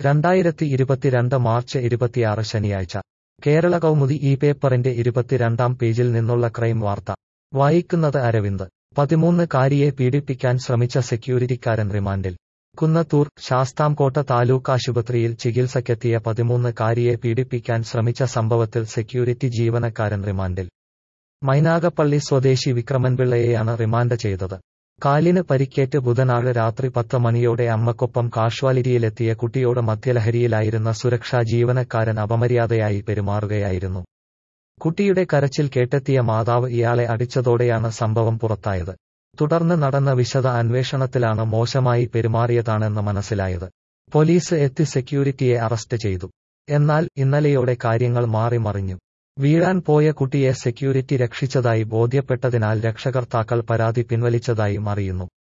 രണ്ടായിരത്തി ഇരുപത്തിരണ്ട് മാർച്ച് ഇരുപത്തിയാറ് ശനിയാഴ്ച കേരള കൗമുദി ഈ പേപ്പറിന്റെ ഇരുപത്തിരണ്ടാം പേജിൽ നിന്നുള്ള ക്രൈം വാർത്ത വായിക്കുന്നത് അരവിന്ദ് പതിമൂന്ന് കാരിയെ പീഡിപ്പിക്കാൻ ശ്രമിച്ച സെക്യൂരിറ്റിക്കാരൻ റിമാൻഡിൽ കുന്നത്തൂർ ശാസ്താംകോട്ട താലൂക്ക് ആശുപത്രിയിൽ ചികിത്സയ്ക്കെത്തിയ പതിമൂന്ന് കാരിയെ പീഡിപ്പിക്കാൻ ശ്രമിച്ച സംഭവത്തിൽ സെക്യൂരിറ്റി ജീവനക്കാരൻ റിമാൻഡിൽ മൈനാഗപ്പള്ളി സ്വദേശി വിക്രമൻപിള്ളയെയാണ് റിമാൻഡ് ചെയ്തത് കാലിന് പരിക്കേറ്റ് ബുധനാഴ് രാത്രി പത്ത് മണിയോടെ അമ്മക്കൊപ്പം കാഷ്വാലിറ്റിയിലെത്തിയ കുട്ടിയോട് മദ്യലഹരിയിലായിരുന്ന സുരക്ഷാ ജീവനക്കാരൻ അപമര്യാദയായി പെരുമാറുകയായിരുന്നു കുട്ടിയുടെ കരച്ചിൽ കേട്ടെത്തിയ മാതാവ് ഇയാളെ അടിച്ചതോടെയാണ് സംഭവം പുറത്തായത് തുടർന്ന് നടന്ന വിശദ അന്വേഷണത്തിലാണ് മോശമായി പെരുമാറിയതാണെന്ന് മനസ്സിലായത് പോലീസ് എത്തി സെക്യൂരിറ്റിയെ അറസ്റ്റ് ചെയ്തു എന്നാൽ ഇന്നലെയോടെ കാര്യങ്ങൾ മാറി മറിഞ്ഞു വീഴാൻ പോയ കുട്ടിയെ സെക്യൂരിറ്റി രക്ഷിച്ചതായി ബോധ്യപ്പെട്ടതിനാൽ രക്ഷകർത്താക്കൾ പരാതി പിൻവലിച്ചതായും അറിയുന്നു